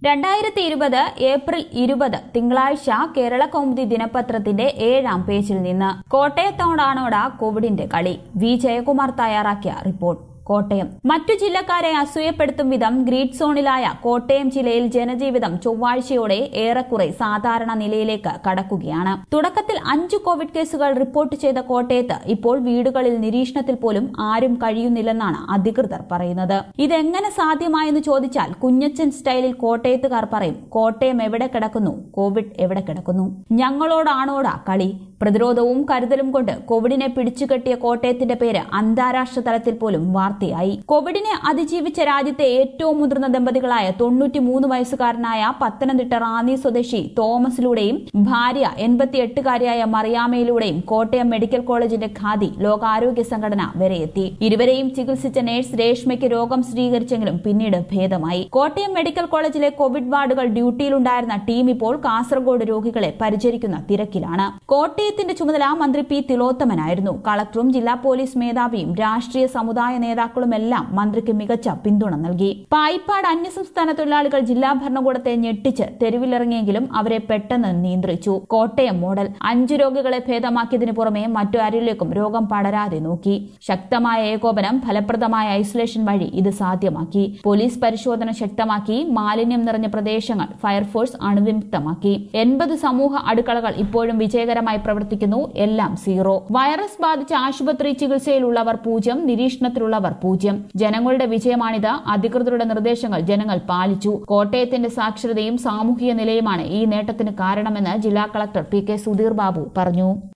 രണ്ടായിരത്തി ഇരുപത് ഏപ്രിൽ ഇരുപത് തിങ്കളാഴ്ച കേരള കൗമുദി ദിനപത്രത്തിന്റെ ഏഴാം പേജിൽ നിന്ന് കോട്ടയത്തോടാണോട കോവിഡിന്റെ കളി വി ജയകുമാർ തയ്യാറാക്കിയ റിപ്പോർട്ട് കോട്ടയം മറ്റു ജില്ലക്കാരെ അസൂയപ്പെടുത്തും വിധം ഗ്രീഡ് സോണിലായ കോട്ടയം ജില്ലയിൽ ജനജീവിതം ചൊവ്വാഴ്ചയോടെ ഏറെക്കുറെ സാധാരണ നിലയിലേക്ക് കടക്കുകയാണ് തുടക്കത്തിൽ അഞ്ചു കോവിഡ് കേസുകൾ റിപ്പോർട്ട് ചെയ്ത കോട്ടയത്ത് ഇപ്പോൾ വീടുകളിൽ നിരീക്ഷണത്തിൽ പോലും ആരും കഴിയുന്നില്ലെന്നാണ് അധികൃതർ പറയുന്നത് ഇതെങ്ങനെ സാധ്യമായെന്ന് ചോദിച്ചാൽ കുഞ്ഞച്ചൻ സ്റ്റൈലിൽ കോട്ടയത്തുകാർ പറയും കോട്ടയം എവിടെ കിടക്കുന്നു കോവിഡ് എവിടെ കിടക്കുന്നു ഞങ്ങളോടാണോടാ കളി പ്രതിരോധവും കരുതലും കൊണ്ട് കോവിഡിനെ പിടിച്ചുകെട്ടിയ കോട്ടയത്തിന്റെ പേര് അന്താരാഷ്ട്ര തലത്തിൽ പോലും വാർത്തയായി കോവിഡിനെ അതിജീവിച്ച രാജ്യത്തെ ഏറ്റവും മുതിർന്ന ദമ്പതികളായ തൊണ്ണൂറ്റിമൂന്ന് വയസ്സുകാരനായ പത്തനംതിട്ട റാന്നി സ്വദേശി തോമസിലൂടെയും ഭാര്യ എൺപത്തിയെട്ടുകാരിയായ മറിയാമയിലൂടെയും കോട്ടയം മെഡിക്കൽ കോളേജിന്റെ ഖാദി ലോകാരോഗ്യ സംഘടന വരെയെത്തി ഇരുവരെയും ചികിത്സിച്ച നഴ്സ് രേഷ്മയ്ക്ക് രോഗം സ്ഥിരീകരിച്ചെങ്കിലും പിന്നീട് ഭേദമായി കോട്ടയം മെഡിക്കൽ കോളേജിലെ കോവിഡ് വാർഡുകൾ ഡ്യൂട്ടിയിലുണ്ടായിരുന്ന ടീം ഇപ്പോൾ കാസർഗോഡ് രോഗികളെ പരിചരിക്കുന്ന തിരക്കിലാണ് കോട്ടയത്തിന്റെ ചുമതല മന്ത്രി പി തിലോത്തമനായിരുന്നു കളക്ടറും ജില്ലാ പോലീസ് മേധാവിയും രാഷ്ട്രീയ സമുദായ നേതാക്കളുമെല്ലാം മന്ത്രിക്ക് മികച്ച പിന്തുണ നൽകി പായിപ്പാട് അന്യസംസ്ഥാന തൊഴിലാളികൾ ജില്ലാ ഭരണകൂടത്തെ ഞെട്ടിച്ച് തെരുവിലിറങ്ങിയെങ്കിലും അവരെ പെട്ടെന്ന് നിയന്ത്രിച്ചു കോട്ടയം മോഡൽ അഞ്ചു രോഗികളെ ഭേദമാക്കിയതിനു പുറമെ മറ്റു ആരിലേക്കും രോഗം പടരാതെ നോക്കി ശക്തമായ ഏകോപനം ഫലപ്രദമായ ഐസൊലേഷൻ വഴി ഇത് സാധ്യമാക്കി പോലീസ് പരിശോധന ശക്തമാക്കി മാലിന്യം നിറഞ്ഞ പ്രദേശങ്ങൾ ഫയർഫോഴ്സ് അണുവിമുക്തമാക്കി എൺപത് സമൂഹ അടുക്കളകൾ ഇപ്പോഴും വിജയകരമായി പ്രവർത്തിക്കുന്നു എല്ലാം സീറോ വൈറസ് ബാധിച്ച ആശുപത്രി ചികിത്സയിലുള്ളവർ പൂജ്യം നിരീക്ഷണത്തിലുള്ളവർ പൂജ്യം ജനങ്ങളുടെ വിജയമാണിത് അധികൃതരുടെ നിർദ്ദേശങ്ങൾ ജനങ്ങൾ പാലിച്ചു കോട്ടയത്തിന്റെ സാക്ഷരതയും സാമൂഹിക നിലയുമാണ് ഈ നേട്ടത്തിന് കാരണമെന്ന് ജില്ലാ collector P K Sudheer Babu പറഞ്ഞു